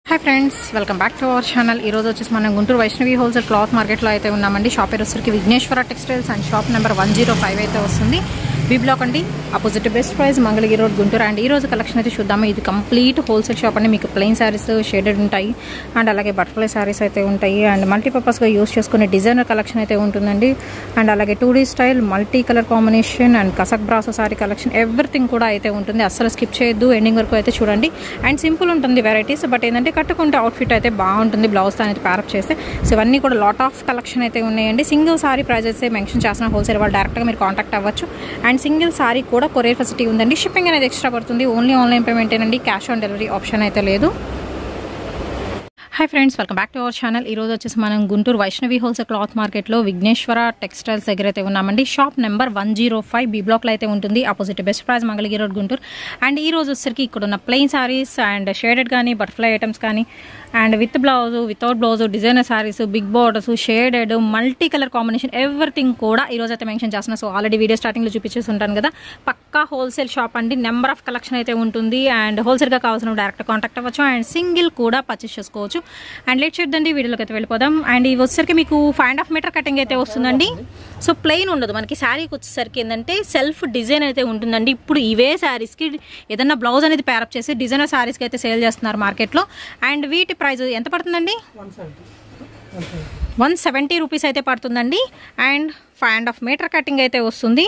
hi friends welcome back to our channel ఈ రోజు వచ్చేసి మనం గుంటూరు వైష్ణవి హోల్సేల్ క్లాత్ మార్కెట్లో అయితే ఉన్నామండి షాప్ పేరు వచ్చరికి Vigneshwara textiles and shop number one zero five అయితే వస్తుంది బి బ్లాక్ అండి opposite Best Price Mangalagiri road Guntur and ఈ రోజు కలెక్షన్ అయితే చూద్దాము ఇది కంప్లీట్ హోల్సేల్ షాప్ అండి మీకు ప్లెయిన్ శారీస్ షేడెడ్ ఉంటాయి అండ్ అలాగే బటర్ఫ్లై శారీస్ అయితే ఉంటాయి అండ్ మల్టీపర్పస్గా యూస్ చేసుకునే డిజైనర్ కలెక్షన్ అయితే ఉంటుందండి అండ్ అలాగే two D style multi colour combination and కసక్ బ్రాసో సారీ కలెక్షన్ ఎవ్రీథింగ్ కూడా అయితే ఉంటుంది అస్సలు స్కిప్ చేయొద్దు ఎండింగ్ వరకు అయితే చూడండి అండ్ సింపుల్ ఉంటుంది వెరైటీస్ బట్ ఏంటంటే కట్టుకుంటే అవుట్ఫిట్ అయితే బాగుంటుంది బ్లౌజ్ అనేది ప్యారప్ చేస్తే సో ఇవన్నీ కూడా లాట్ ఆఫ్ కలెక్షన్ అయితే ఉన్నాయండి సింగిల్ సారీ ప్రైజెస్ మెన్షన్ చేసిన హోల్సేల్ వాళ్ళు డైరెక్ట్గా మీరు కాంటాక్ట్ అవ్వచ్చు అండ్ సింగిల్ సారీ కూడా కొరియర్ ఫెసిలిటీ ఉందండి షిప్పింగ్ అనేది ఎక్స్ట్రా పడుతుంది ఓన్లీ ఆన్లైన్ పేమెంట్ ఏనండి క్యాష్ ఆన్ డెలివరీ ఆప్షన్ అయితే లేదు hi friends welcome back to our channel ఈ రోజు వచ్చేసి మనం గుంటూరు వైష్ణవి హోల్సేల్ క్లాత్ మార్కెట్లో విఘ్నేశ్వర టెక్స్టైల్స్ దగ్గర అయితే ఉన్నామండి shop number one zero five B బ్లాక్లో అయితే ఉంటుంది opposite Best Price Mangalagiri road Guntur and ఈ రోజు వచ్చేసరికి ఇక్కడ ఉన్న ప్లెయిన్ సారీస్ అండ్ షేడెడ్ కానీ బటర్ఫ్లై ఐటమ్స్ కానీ and with blouse without blouse designer saris big borders shaded multi colour combination everything కూడా ఈ రోజు అయితే మెన్షన్ చేస్తున్నా సో ఆల్రెడీ వీడియో స్టార్టింగ్లో చూపించేసి ఉంటాను కదా పక్కా హోల్సేల్ షాప్ అండి నెంబర్ ఆఫ్ కలెక్షన్ అయితే ఉంటుంది అండ్ హోల్సేల్గా కావాల్సిన డైరెక్ట్ కాంటాక్ట్ అవ్వచ్చు అండ్ సింగిల్ కూడా పర్చేస్ చేసుకోవచ్చు అండ్ లేట్ చేద్దండి వీడియోలోకి అయితే వెళ్ళిపోదాం అండ్ ఇవి వచ్చేసరికి మీకు five and half metre cutting అయితే వస్తుందండి సో ప్లెయిన్ ఉండదు మనకి శారీకి వచ్చేసరికి ఏంటంటే సెల్ఫ్ డిజైన్ అయితే ఉంటుందండి ఇప్పుడు ఇవే శారీస్కి ఏదన్నా బ్లౌజ్ అనేది ప్యారప్ చేసి డిజైనర్ శారీస్కి అయితే సేల్ చేస్తున్నారు మార్కెట్లో అండ్ వీటి ప్రైస్ ఎంత పడుతుందండి వన్ సెవెంటీ రూపీస్ అయితే పడుతుందండి and five and half metre cutting అయితే వస్తుంది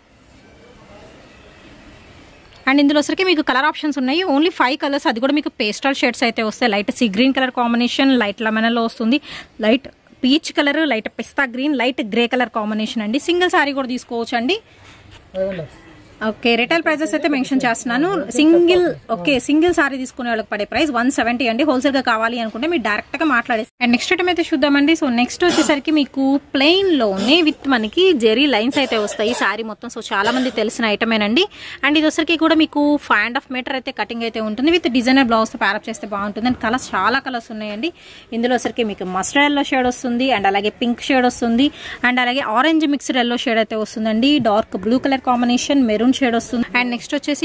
అండ్ ఇందులో వచ్చరికి మీకు కలర్ ఆప్షన్స్ ఉన్నాయి ఓన్లీ ఫైవ్ కలర్స్ అది కూడా మీకు పేస్టల్ షేడ్స్ అయితే వస్తాయి light sea green colour combination light లెమనల్లో వస్తుంది light peach colour light pista green light grey colour combination అండి సింగిల్ సారీ కూడా తీసుకోవచ్చు అండి ఓకే రిటైల్ ప్రైజెస్ అయితే మెన్షన్ చేస్తున్నాను సింగిల్ ఓకే సింగిల్ సారీ తీసుకునే వాళ్ళకి పడే ప్రైస్ వన్ సెవెంటీ అండి హోల్సేల్ గా కావాలి అనుకుంటే మీరు డైరెక్ట్ గా మాట్లాడేసి అండ్ నెక్స్ట్ ఐటమ్ అయితే చూద్దామండి సో నెక్స్ట్ వచ్చేసరికి మీకు ప్లెయిన్ లోనే విత్ మనకి జెరీ లైన్స్ అయితే వస్తాయి సారీ మొత్తం సో చాలా మంది తెలిసిన ఐటమేనండి అండ్ ఇది వచ్చరికి కూడా మీకు ఫైవ్ అండ్ హాఫ్ మీటర్ అయితే కటింగ్ అయితే ఉంటుంది విత్ డిజైనర్ బ్లౌజ్ తో ప్యారప్ చేస్తే బాగుంటుంది అండ్ కలర్స్ చాలా కలర్స్ ఉన్నాయండి ఇందులో వచ్చరికి మీకు మస్టర్డ్ ఎల్లో షేడ్ వస్తుంది అండ్ అలాగే పింక్ షేడ్ వస్తుంది అండ్ అలాగే ఆరెంజ్ మిక్స్డ్ ఎల్లో షేడ్ అయితే వస్తుందండి dark blue colour combination maroon shade వస్తుంది అండ్ నెక్స్ట్ వచ్చేసి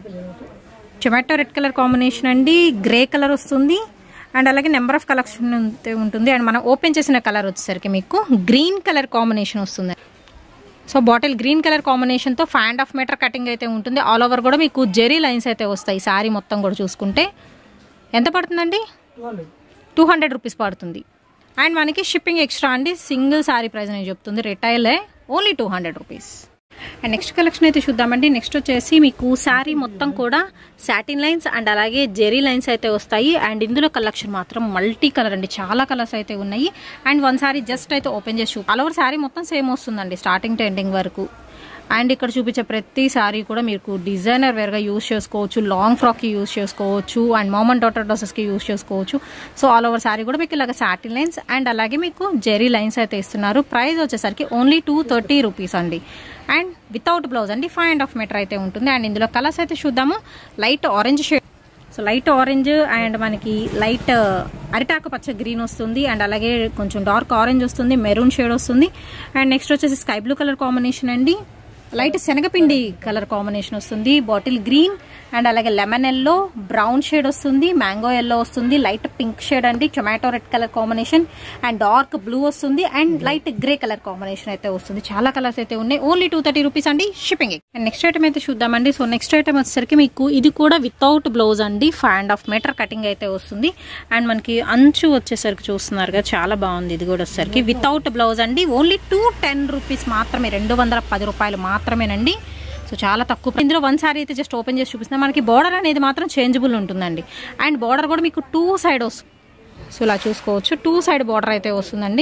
టొమాటో రెడ్ కలర్ కాంబినేషన్ అండి గ్రే కలర్ వస్తుంది అండ్ అలాగే నెంబర్ ఆఫ్ కలెక్షన్ అయితే ఉంటుంది అండ్ మనం ఓపెన్ చేసిన కలర్ వచ్చేసరికి మీకు గ్రీన్ కలర్ కాంబినేషన్ వస్తుంది సో బాటిల్ గ్రీన్ కలర్ కాంబినేషన్తో five and half metre cutting అయితే ఉంటుంది ఆల్ ఓవర్ కూడా మీకు జెరీ లైన్స్ అయితే వస్తాయి సారీ మొత్తం కూడా చూసుకుంటే ఎంత పడుతుందండి టూ హండ్రెడ్ రూపీస్ పడుతుంది అండ్ మనకి షిప్పింగ్ ఎక్స్ట్రా అండి సింగిల్ సారీ ప్రైస్ నేను చెప్తుంది రిటైలే only two hundred rupees and next collection అయితే చూద్దామండి నెక్స్ట్ వచ్చేసి మీకు శారీ మొత్తం కూడా సాటిన్ లైన్స్ అండ్ అలాగే జెరీ లైన్స్ అయితే వస్తాయి అండ్ ఇందులో కలెక్షన్ మాత్రం మల్టీ కలర్ అండి చాలా కలర్స్ అయితే ఉన్నాయి అండ్ వన్ సారీ జస్ట్ అయితే ఓపెన్ చేసి ఆల్ ఓవర్ శారీ మొత్తం సేమ్ వస్తుందండి స్టార్టింగ్ టు ఎండింగ్ వరకు అండ్ ఇక్కడ చూపించే ప్రతి సారీ కూడా మీకు డిజైనర్ వేర్గా యూస్ చేసుకోవచ్చు లాంగ్ ఫ్రాక్కి యూస్ చేసుకోవచ్చు అండ్ మామన్ డాటర్ డ్రెస్సెస్కి యూస్ చేసుకోవచ్చు సో ఆల్ ఓవర్ సారీ కూడా మీకు ఇలాగ సాటిన్ లైన్స్ అండ్ అలాగే మీకు జెరీ లైన్స్ అయితే ఇస్తున్నారు ప్రైస్ వచ్చేసరికి ఓన్లీ టూ థర్టీ రూపీస్ అండి అండ్ వితౌట్ బ్లౌజ్ అండి ఫైవ్ అండ్ హాఫ్ మీటర్ అయితే ఉంటుంది అండ్ ఇందులో కలర్స్ అయితే చూద్దాము light orange shade so light orange and మనకి లైట్ అరిటాకు పచ్చ గ్రీన్ వస్తుంది అండ్ అలాగే కొంచెం డార్క్ ఆరెంజ్ వస్తుంది మెరూన్ షేడ్ వస్తుంది అండ్ నెక్స్ట్ వచ్చేసి స్కై బ్లూ కలర్ కాంబినేషన్ అండి లైట్ శనగపిండి కలర్ కాంబినేషన్ వస్తుంది బాటిల్ గ్రీన్ అండ్ అలాగే లెమన్ ఎల్లో బ్రౌన్ షేడ్ వస్తుంది మ్యాంగో ఎల్లో వస్తుంది లైట్ పింక్ షేడ్ అండి tomato red colour combination and dark blue వస్తుంది and light grey colour combination అయితే వస్తుంది చాలా కలర్స్ అయితే ఉన్నాయి ఓన్లీ టూ థర్టీ రూపీస్ అండి షిప్పింగ్ అండ్ నెక్స్ట్ ఐటమ్ అయితే చూద్దామండి సో నెక్స్ట్ ఐటమ్ వచ్చేసరికి మీకు ఇది కూడా వితౌట్ బ్లౌజ్ అండి five and half metre cutting అయితే వస్తుంది అండ్ మనకి అంచు వచ్చేసరికి చూస్తున్నారు కదా చాలా బాగుంది ఇది కూడా వచ్చేసరికి వితౌట్ బ్లౌజ్ అండి ఓన్లీ టూ టెన్ రూపీస్ మాత్రమే రెండు వందల పది రూపాయలు మాత్రమేనండి సో చాలా తక్కువ ఇందులో వన్ సారీ అయితే జస్ట్ ఓపెన్ చేసి చూపిస్తున్నా మనకి బార్డర్ అనేది మాత్రం చేంజబుల్ ఉంటుందండి అండ్ బార్డర్ కూడా మీకు టూ సైడ్ వస్తుంది సో ఇలా చూసుకోవచ్చు టూ సైడ్ బార్డర్ అయితే వస్తుందండి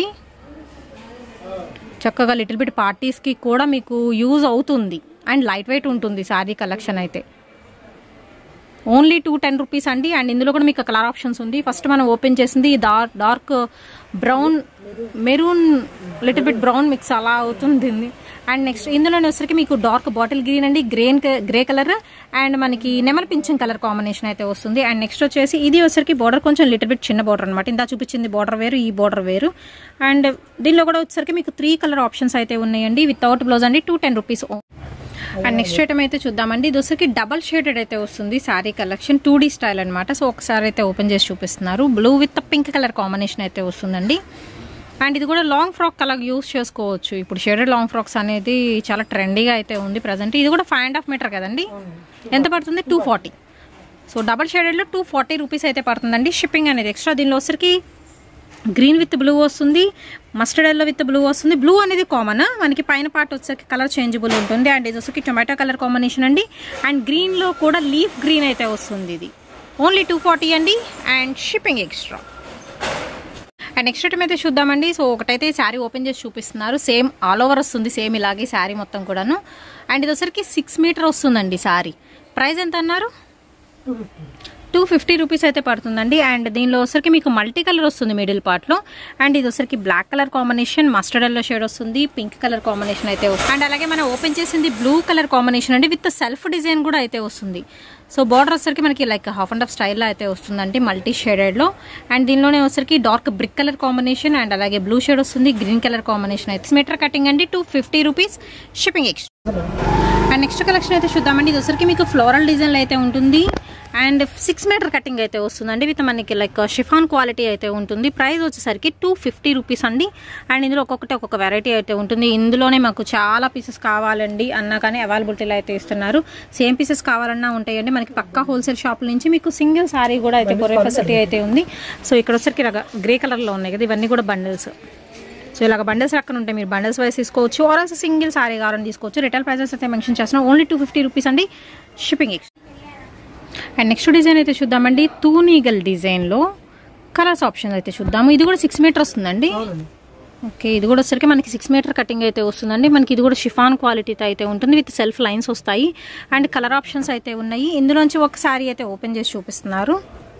చక్కగా లిటిల్ బిట్ పార్టీస్కి కూడా మీకు యూజ్ అవుతుంది అండ్ లైట్ వెయిట్ ఉంటుంది శారీ కలెక్షన్ అయితే ఓన్లీ టూ టెన్ రూపీస్ అండి అండ్ ఇందులో కూడా మీకు కలర్ ఆప్షన్స్ ఉంది ఫస్ట్ మనం ఓపెన్ చేసింది dark dark brown maroon little bit brown mix అలా అవుతుంది అండ్ నెక్స్ట్ ఇందులోనే వచ్చరికి మీకు డార్క్ బాటిల్ గ్రీన్ అండి గ్రీన్ గ్రే కలర్ అండ్ మనకి నెమల్ పింఛన్ కలర్ కాంబినేషన్ అయితే వస్తుంది అండ్ నెక్స్ట్ వచ్చేసి ఇది వచ్చరికి బార్డర్ కొంచెం లిటిల్ బిట్ చిన్న బార్డర్ అనమాట ఇందా చూపించింది బార్డర్ వేరు ఈ బార్డర్ వేరు అండ్ దీనిలో కూడా వచ్చేసరికి మీకు త్రీ కలర్ ఆప్షన్స్ అయితే ఉన్నాయండి వితౌట్ బ్లౌజ్ అండి two ten rupees and next item అయితే చూద్దామండి ఇది వచ్చరికి డబల్ షేడెడ్ అయితే వస్తుంది sari collection two D style అనమాట సో ఒకసారి అయితే ఓపెన్ చేసి చూపిస్తున్నారు blue with pink colour combination అయితే వస్తుందండి అండ్ ఇది కూడా లాంగ్ ఫ్రాక్ కలర్ యూస్ చేసుకోవచ్చు ఇప్పుడు షేడెడ్ లాంగ్ ఫ్రాక్స్ అనేది చాలా ట్రెండీగా అయితే ఉంది ప్రజెంట్ ఇది కూడా ఫైవ్ అండ్ హాఫ్ మీటర్ కదండి ఎంత పడుతుంది టూ ఫార్టీ సో డబల్ షేడెడ్లో టూ ఫార్టీ రూపీస్ అయితే పడుతుందండి షిప్పింగ్ అనేది ఎక్స్ట్రా దీనిలో వచ్చరికి గ్రీన్ విత్ బ్లూ వస్తుంది మస్టర్డ్ ఎల్లో విత్ బ్లూ వస్తుంది బ్లూ అనేది కామన్ మనకి పైన పార్ట్ వచ్చేసరికి కలర్ చేంజబుల్ ఉంటుంది అండ్ ఇది వచ్చేసరికి టొమాటో కలర్ కాంబినేషన్ అండి అండ్ గ్రీన్లో కూడా లీఫ్ గ్రీన్ అయితే వస్తుంది ఇది ఓన్లీ టూ ఫార్టీ అండి and shipping extra and next item అయితే చూద్దామండి సో ఒకటైతే శారీ ఓపెన్ చేసి చూపిస్తున్నారు సేమ్ ఆల్ ఓవర్ వస్తుంది సేమ్ ఇలాగే శారీ మొత్తం కూడాను అండ్ ఇది వచ్చరికి సిక్స్ మీటర్ వస్తుందండి శారీ ప్రైస్ ఎంత అన్నారు టూ ఫిఫ్టీ రూపీస్ అయితే పడుతుందండి అండ్ దీనిలో వచ్చరికి మీకు మల్టీ కలర్ వస్తుంది మిడిల్ పార్ట్లో అండ్ ఇది వచ్చరికి black colour combination mustard yellow shade వస్తుంది పింక్ కలర్ కాంబినేషన్ అయితే వస్తుంది అండ్ అలాగే మనం ఓపెన్ చేసింది బ్లూ కలర్ కాంబినేషన్ అండి విత్ సెల్ఫ్ డిజైన్ కూడా అయితే వస్తుంది సో బార్డర్ వచ్చరికి మనకి లైక్ హాఫ్ అండ్ హాఫ్ స్టైల్లో అయితే వస్తుందండి మల్టీ షేడెడ్లో అండ్ దీనిలోనే వచ్చరికి dark brick colour combination and అలాగే బ్లూ షేడ్ వస్తుంది గ్రీన్ కలర్ కాంబినేషన్ అయితే మీటర్ కటింగ్ అండి two fifty rupees shipping extra and next collection అయితే చూద్దామండి ఇది వచ్చరికి మీకు ఫ్లోరల్ డిజైన్లో అయితే ఉంటుంది అండ్ సిక్స్ మీటర్ కటింగ్ అయితే వస్తుందండి విత్ మనకి లైక్ షిఫాన్ క్వాలిటీ అయితే ఉంటుంది ప్రైస్ వచ్చేసరికి టూ ఫిఫ్టీ రూపీస్ అండి అండ్ ఇందులో ఒక్కొక్కటి ఒక్కొక్క వెరైటీ అయితే ఉంటుంది ఇందులోనే మాకు చాలా పీసెస్ కావాలండి అన్నా కానీ అవైలబిలిటీలో అయితే ఇస్తున్నారు సేమ్ పీసెస్ కావాలన్నా ఉంటాయండి మనకి పక్కా హోల్సేల్ షాప్ నుంచి మీకు సింగిల్ సారీ కూడా అయితే కొరే ఫెసిలిటీ అయితే ఉంది సో ఇక్కడ వచ్చరికి ఇలాగ గ్రే కలర్లో ఉన్నాయి కదా ఇవన్నీ కూడా బండిల్స్ సో ఇలాగ బండిల్స్ అక్కడ ఉంటాయి మీరు బండిల్స్ వైస్ తీసుకోవచ్చు ఆర్ సింగిల్ సారీ కావాలని తీసుకోవచ్చు రిటైల్ ప్రైసెస్ అయితే మెన్షన్ చేస్తున్నాం ఓన్లీ టూ ఫిఫ్టీ రూపీస్ అండి shipping ex and next design అయితే చూద్దామండి తూనీగల్ డిజైన్లో కలర్స్ ఆప్షన్ అయితే చూద్దాము ఇది కూడా సిక్స్ మీటర్ వస్తుందండి ఓకే ఇది కూడా వచ్చరికి మనకి సిక్స్ మీటర్ కటింగ్ అయితే వస్తుందండి మనకి ఇది కూడా షిఫాన్ క్వాలిటీతో అయితే ఉంటుంది విత్ సెల్ఫ్ లైన్స్ వస్తాయి అండ్ కలర్ ఆప్షన్స్ అయితే ఉన్నాయి ఇందులోంచి ఒక శారీ అయితే ఓపెన్ చేసి చూపిస్తున్నారు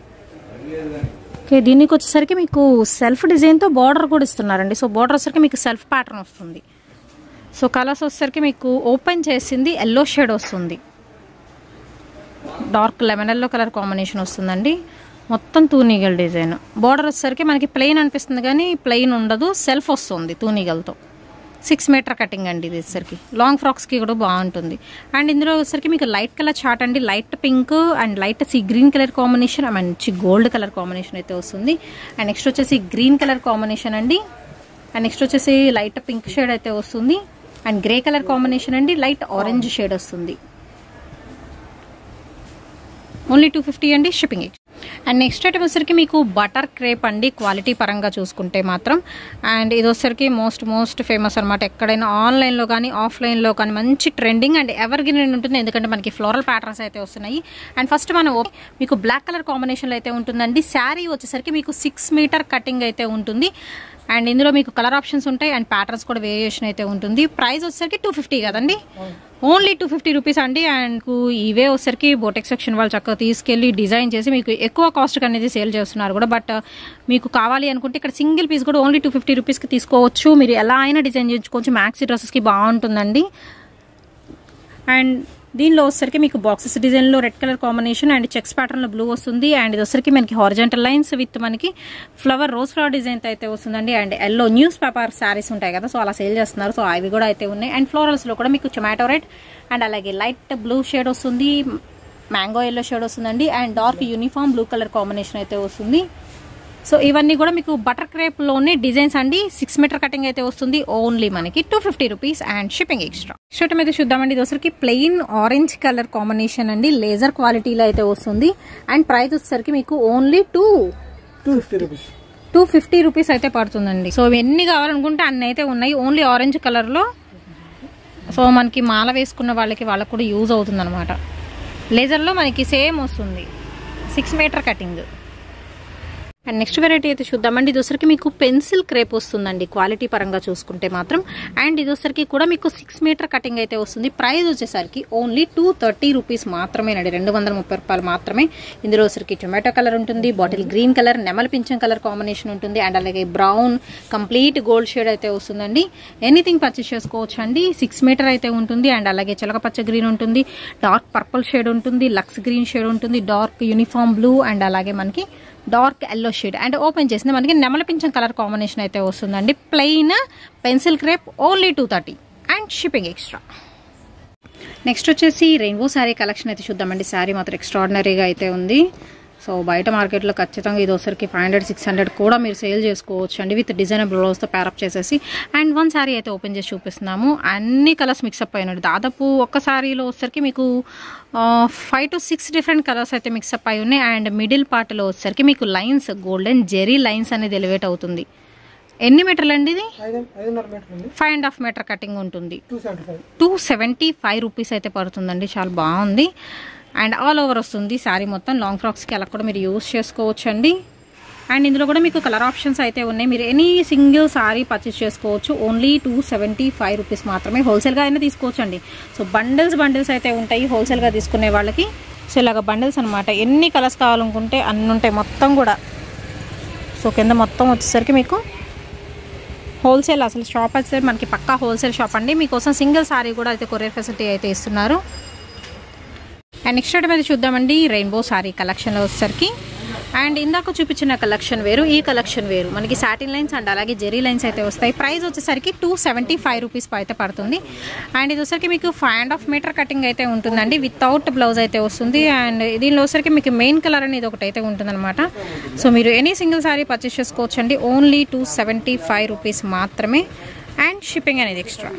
ఓకే దీనికి వచ్చేసరికి మీకు సెల్ఫ్ డిజైన్తో బార్డర్ కూడా ఇస్తున్నారండి సో బార్డర్ వచ్చేసరికి మీకు సెల్ఫ్ ప్యాటర్న్ వస్తుంది సో కలర్స్ వచ్చేసరికి మీకు ఓపెన్ చేసింది ఎల్లో షేడ్ వస్తుంది dark lemon yellow colour combination వస్తుందండి మొత్తం తూనీగల్ డిజైన్ బార్డర్ వచ్చేసరికి మనకి ప్లెయిన్ అనిపిస్తుంది కానీ ప్లెయిన్ ఉండదు సెల్ఫ్ వస్తుంది తూనీగల్తో సిక్స్ మీటర్ కటింగ్ అండి ఇది వచ్చేసరికి లాంగ్ ఫ్రాక్స్కి కూడా బాగుంటుంది అండ్ ఇందులో వచ్చేసరికి మీకు లైట్ కలర్ చాట్ అండి light pink and light sea green colour combination మంచి గోల్డ్ కలర్ కాంబినేషన్ అయితే వస్తుంది అండ్ నెక్స్ట్ వచ్చేసి గ్రీన్ కలర్ కాంబినేషన్ అండి అండ్ నెక్స్ట్ వచ్చేసి లైట్ పింక్ షేడ్ అయితే వస్తుంది అండ్ గ్రే కలర్ కాంబినేషన్ అండి లైట్ ఆరెంజ్ షేడ్ వస్తుంది ఓన్లీ టూ ఫిఫ్టీ అండి షిప్పింగ్ అండ్ నెక్స్ట్ ఐటమ్ వచ్చరికి మీకు బటర్ క్రేప్ అండి క్వాలిటీ పరంగా చూసుకుంటే మాత్రం అండ్ ఇది వచ్చరికి మోస్ట్ మోస్ట్ ఫేమస్ అనమాట ఎక్కడైనా ఆన్లైన్లో కానీ ఆఫ్లైన్లో కానీ మంచి ట్రెండింగ్ అండ్ ఎవర్ గ్రీన్ ఉంటుంది ఎందుకంటే మనకి ఫ్లోరల్ ప్యాటర్న్స్ అయితే వస్తున్నాయి అండ్ ఫస్ట్ మనం మీకు బ్లాక్ కలర్ కాంబినేషన్లో అయితే ఉంటుందండి శారీ వచ్చేసరికి మీకు సిక్స్ మీటర్ కటింగ్ అయితే ఉంటుంది అండ్ ఇందులో మీకు కలర్ ఆప్షన్స్ ఉంటాయి అండ్ ప్యాటర్న్స్ కూడా వేరియేషన్ అయితే ఉంటుంది ప్రైస్ వచ్చేసరికి టూ ఫిఫ్టీ కదండి ఓన్లీ టూ ఫిఫ్టీ రూపీస్ అండి అండ్ ఇవే వచ్చేసరికి బోటెక్ సెక్షన్ వాళ్ళు చక్కగా తీసుకెళ్లి డిజైన్ చేసి మీకు ఎక్కువ కాస్ట్ అనేది సేల్ చేస్తున్నారు కూడా బట్ మీకు కావాలి అనుకుంటే ఇక్కడ సింగిల్ పీస్ కూడా ఓన్లీ టూ ఫిఫ్టీ రూపీస్కి తీసుకోవచ్చు మీరు ఎలా అయినా డిజైన్ చేయించుకోవచ్చు మ్యాక్సీ డ్రెస్సెస్కి బాగుంటుందండి అండ్ దీనిలో వచ్చరికి మీకు బాక్సెస్ డిజైన్లో red colour combination and checks ప్యాటర్న్లో బ్లూ వస్తుంది అండ్ ఇది వచ్చరికి మనకి హార్జెంటల్ లైన్స్ విత్ మనకి ఫ్లవర్ రోజ్ ఫ్లవర్ డిజైన్ అయితే వస్తుందండి and yellow newspaper saris ఉంటాయి కదా సో అలా సేల్ చేస్తున్నారు సో అవి కూడా అయితే ఉన్నాయి అండ్ ఫ్లోరల్స్లో కూడా మీకు టొమాటో రెడ్ అండ్ అలాగే లైట్ బ్లూ షేడ్ వస్తుంది మ్యాంగో ఎల్లో షేడ్ వస్తుందండి and dark uniform blue colour combination అయితే వస్తుంది సో ఇవన్నీ కూడా మీకు బటర్ క్రేప్లోనే డిజైన్స్ అండి సిక్స్ మీటర్ కటింగ్ అయితే వస్తుంది ఓన్లీ మనకి two fifty rupees and shipping extra shirt అయితే చూద్దామండి ఇది వచ్చరికి ప్లెయిన్ ఆరెంజ్ కలర్ కాంబినేషన్ అండి లేజర్ క్వాలిటీలో అయితే వస్తుంది అండ్ ప్రైస్ వచ్చేసరికి మీకు only two two fifty rupees two fifty rupees అయితే పడుతుందండి సో ఎన్ని కావాలనుకుంటే అన్ని అయితే ఉన్నాయి ఓన్లీ ఆరెంజ్ కలర్లో సో మనకి మాల వేసుకున్న వాళ్ళకి వాళ్ళకి కూడా యూజ్ అవుతుంది అనమాట లేజర్లో మనకి సేమ్ వస్తుంది six metre cutting and next variety అయితే చూద్దామండి ఇది వచ్చరికి మీకు పెన్సిల్ క్రేప్ వస్తుందండి క్వాలిటీ పరంగా చూసుకుంటే మాత్రం అండ్ ఇది వచ్చరికి కూడా మీకు సిక్స్ మీటర్ కటింగ్ అయితే వస్తుంది ప్రైస్ వచ్చేసరికి ఓన్లీ టూ థర్టీ రూపీస్ మాత్రమేనండి రెండు వందల ముప్పై రూపాయలు మాత్రమే ఇందులో వచ్చరికి టొమాటో కలర్ ఉంటుంది బాటిల్ గ్రీన్ కలర్ నెమలి పింఛం కలర్ కాంబినేషన్ ఉంటుంది అండ్ అలాగే బ్రౌన్ కంప్లీట్ గోల్డ్ షేడ్ అయితే వస్తుందండి ఎనీథింగ్ పర్చేస్ చేసుకోవచ్చు అండి సిక్స్ మీటర్ అయితే ఉంటుంది అండ్ అలాగే చిలక పచ్చ గ్రీన్ ఉంటుంది డార్క్ పర్పుల్ షేడ్ ఉంటుంది లక్స్ గ్రీన్ షేడ్ ఉంటుంది డార్క్ యూనిఫామ్ బ్లూ అండ్ అలాగే మనకి dark yellow shade and open చేసింది మనకి నెమల పింఛం కలర్ కాంబినేషన్ అయితే వస్తుందండి plain pencil crepe only two thirty and shipping extra next వచ్చేసి రెయిన్బో శారీ కలెక్షన్ అయితే చూద్దామండి శారీ మాత్రం ఎక్స్ట్రాడినరీగా అయితే ఉంది సో బయట మార్కెట్లో ఖచ్చితంగా ఇది ఒకసారికి ఫైవ్ హండ్రెడ్ సిక్స్ హండ్రెడ్ కూడా మీరు సేల్ చేసుకోవచ్చు అండి విత్ డిజైనర్ బ్లౌజ్తో ప్యారప్ చేసేసి అండ్ వన్ శారీ అయితే ఓపెన్ చేసి చూపిస్తున్నాము అన్ని కలర్స్ మిక్సప్ అయినాయి దాదాపు ఒక్క శారీలో వచ్చేసరికి మీకు five to six different colours అయితే మిక్సప్ అయి ఉన్నాయి అండ్ మిడిల్ పార్ట్లో వచ్చేసరికి మీకు లైన్స్ గోల్డెన్ జెరీ లైన్స్ అనేది ఎలివేట్ అవుతుంది ఎన్ని మీటర్లు అండి ఇది ఐదు ఐదున్నర మీటర్ ఉంది five and half metre cutting ఉంటుంది two seventy five two seventy five rupees అయితే పడుతుందండి చాలా బాగుంది అండ్ ఆల్ ఓవర్ వస్తుంది శారీ మొత్తం లాంగ్ ఫ్రాక్స్కి అలా కూడా మీరు యూస్ చేసుకోవచ్చు అండి అండ్ ఇందులో కూడా మీకు కలర్ ఆప్షన్స్ అయితే ఉన్నాయి మీరు ఎనీ సింగిల్ సారీ పర్చేస్ చేసుకోవచ్చు only two seventy five rupees మాత్రమే హోల్సేల్గా అయినా తీసుకోవచ్చు అండి సో బండిల్స్ బండిల్స్ అయితే ఉంటాయి హోల్సేల్గా తీసుకునే వాళ్ళకి సో ఇలాగ బండిల్స్ అనమాట ఎన్ని కలర్స్ కావాలనుకుంటే అన్ని ఉంటాయి మొత్తం కూడా సో కింద మొత్తం వచ్చేసరికి మీకు హోల్సేల్ అసలు షాప్ అయితే మనకి పక్కా హోల్సేల్ షాప్ అండి మీకోసం సింగిల్ సారీ కూడా అయితే కొరియర్ ఫెసిలిటీ అయితే ఇస్తున్నారు అండ్ నెక్స్ట్ ఐటమ్ అయితే చూద్దామండి రెయిన్బో సారీ కలెక్షన్లో వచ్చేసరికి అండ్ ఇందాక చూపించిన కలెక్షన్ వేరు ఈ కలెక్షన్ వేరు మనకి సాటిన్ లైన్స్ అండ్ అలాగే జెరీ లైన్స్ అయితే వస్తాయి ప్రైస్ వచ్చేసరికి టూ సెవెంటీ ఫైవ్ రూపీస్ అయితే పడుతుంది అండ్ ఇది వచ్చేసరికి మీకు five and half metre cutting అయితే ఉంటుందండి వితౌట్ బ్లౌజ్ అయితే వస్తుంది అండ్ దీనిలో వచ్చేసరికి మీకు మెయిన్ కలర్ అనేది ఒకటి అయితే ఉంటుందన్నమాట సో మీరు ఎనీ సింగిల్ సారీ పర్చేస్ చేసుకోవచ్చు అండి only two seventy five rupees మాత్రమే అండ్ షిప్పింగ్ అనేది ఎక్స్ట్రా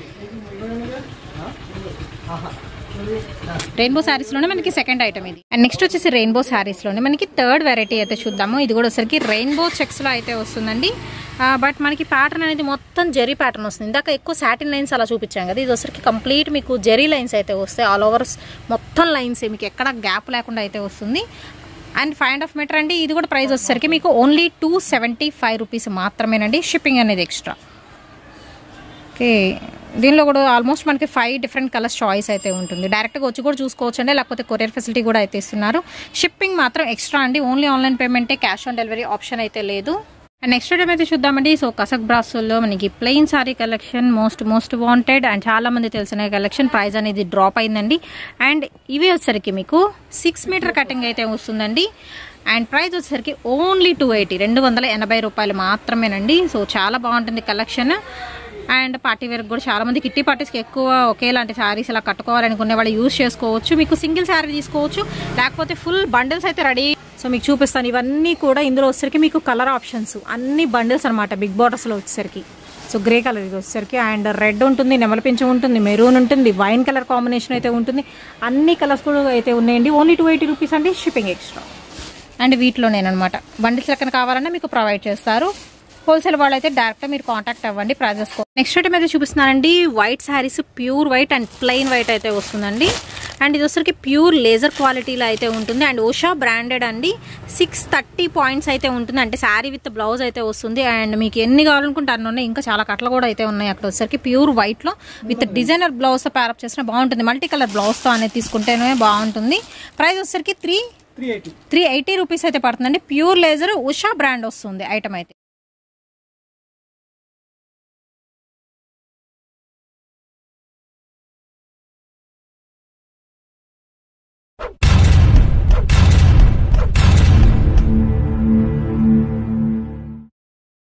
రెయిన్బో శారీస్లోనే మనకి సెకండ్ ఐటమ్ ఇది అండ్ నెక్స్ట్ వచ్చేసి రెయిన్బో శారీస్లోనే మనకి థర్డ్ వెరైటీ అయితే చూద్దాము ఇది కూడా వచ్చరికి రెయిన్బో చెక్స్లో అయితే వస్తుందండి బట్ మనకి ప్యాటర్న్ అనేది మొత్తం జెరీ ప్యాటర్న్ వస్తుంది ఇందాక ఎక్కువ సాటిన్ లైన్స్ అలా చూపించాం కదా ఇది వచ్చరికి కంప్లీట్ మీకు జెరీ లైన్స్ అయితే వస్తాయి ఆల్ ఓవర్ మొత్తం లైన్స్ మీకు ఎక్కడ గ్యాప్ లేకుండా అయితే వస్తుంది and five and half metre అండి ఇది కూడా ప్రైస్ వచ్చేసరికి మీకు only two seventy five rupees మాత్రమేనండి షిప్పింగ్ అనేది ఎక్స్ట్రా ఓకే దీనిలో కూడా ఆల్మోస్ట్ మనకి ఫైవ్ డిఫరెంట్ కలర్స్ చాయిస్ అయితే ఉంటుంది డైరెక్ట్గా వచ్చి కూడా చూసుకోవచ్చు అండి లేకపోతే కొరియర్ ఫెసిలిటీ కూడా అయితే ఇస్తున్నారు షిప్పింగ్ మాత్రం ఎక్స్ట్రా అండి ఓన్లీ ఆన్లైన్ పేమెంటే క్యాష్ ఆన్ డెలివరీ ఆప్షన్ అయితే లేదు అండ్ నెక్స్ట్ ఐటమ్ అయితే చూద్దామండి సో కసక్ బ్రాసుల్లో మనకి plain sari collection most most wanted and చాలా మంది తెలిసిన కలెక్షన్ ప్రైస్ అనేది డ్రాప్ అయిందండి అండ్ ఇవి వచ్చేసరికి మీకు సిక్స్ మీటర్ కటింగ్ అయితే వస్తుందండి అండ్ ప్రైస్ వచ్చేసరికి ఓన్లీ టూ ఎయిటీ రెండు వందల ఎనభై రూపాయలు మాత్రమేనండి సో చాలా బాగుంటుంది కలెక్షన్ అండ్ పార్టీ వేర్ కూడా చాలా మంది కిట్టి పార్టీస్కి ఎక్కువ ఒకేలాంటి శారీస్ ఇలా కట్టుకోవాలనుకునే వాళ్ళు యూస్ చేసుకోవచ్చు మీకు సింగిల్ శారీ తీసుకోవచ్చు లేకపోతే ఫుల్ బండిల్స్ అయితే రెడీ సో మీకు చూపిస్తాను ఇవన్నీ కూడా ఇందులో వచ్చేసరికి మీకు కలర్ ఆప్షన్స్ అన్ని బండిల్స్ అనమాట బిగ్ బాటర్స్లో వచ్చేసరికి సో గ్రే కలర్ ఇది వచ్చేసరికి అండ్ రెడ్ ఉంటుంది నెమల పింఛం ఉంటుంది మెరూన్ ఉంటుంది వైన్ కలర్ కాంబినేషన్ అయితే ఉంటుంది అన్ని కలర్స్ కూడా అయితే ఉన్నాయండి ఓన్లీ టూ ఎయిటీ రూపీస్ అండి షిప్పింగ్ ఎక్స్ట్రా అండ్ వీటిలోనేనమాట బండిల్స్ లెక్కన కావాలన్నా మీకు ప్రొవైడ్ చేస్తారు హోల్సేల్ వాళ్ళు అయితే డైరెక్ట్ మీరు కాంటాక్ట్ అవ్వండి ప్రైజెస్ నెక్స్ట్ ఐటమ్ అయితే చూపిస్తున్నానండి white saris pure white and plain white అయితే వస్తుందండి అండ్ ఇది వచ్చరికి ప్యూర్ లేజర్ క్వాలిటీలో అయితే ఉంటుంది అండ్ ఓషా బ్రాండెడ్ అండి సిక్స్ థర్టీ పాయింట్స్ అయితే ఉంటుంది అంటే శారీ విత్ బ్లౌజ్ అయితే వస్తుంది అండ్ మీకు ఎన్ని కావాలనుకుంటే అన్ని ఉన్నాయి ఇంకా చాలా కట్టలు కూడా అయితే ఉన్నాయి అక్కడ వచ్చరికి ప్యూర్ వైట్లో విత్ డిజైనర్ బ్లౌజ్తో ప్యారప్ చేసిన బాగుంటుంది మల్టీ కలర్ బ్లౌజ్తో అనేది తీసుకుంటేనే బాగుంటుంది ప్రైస్ వచ్చరికి three three eighty three eighty rupees అయితే పడుతుందండి ప్యూర్ లేజర్ ఉషా బ్రాండ్ వస్తుంది ఐటమ్ అయితే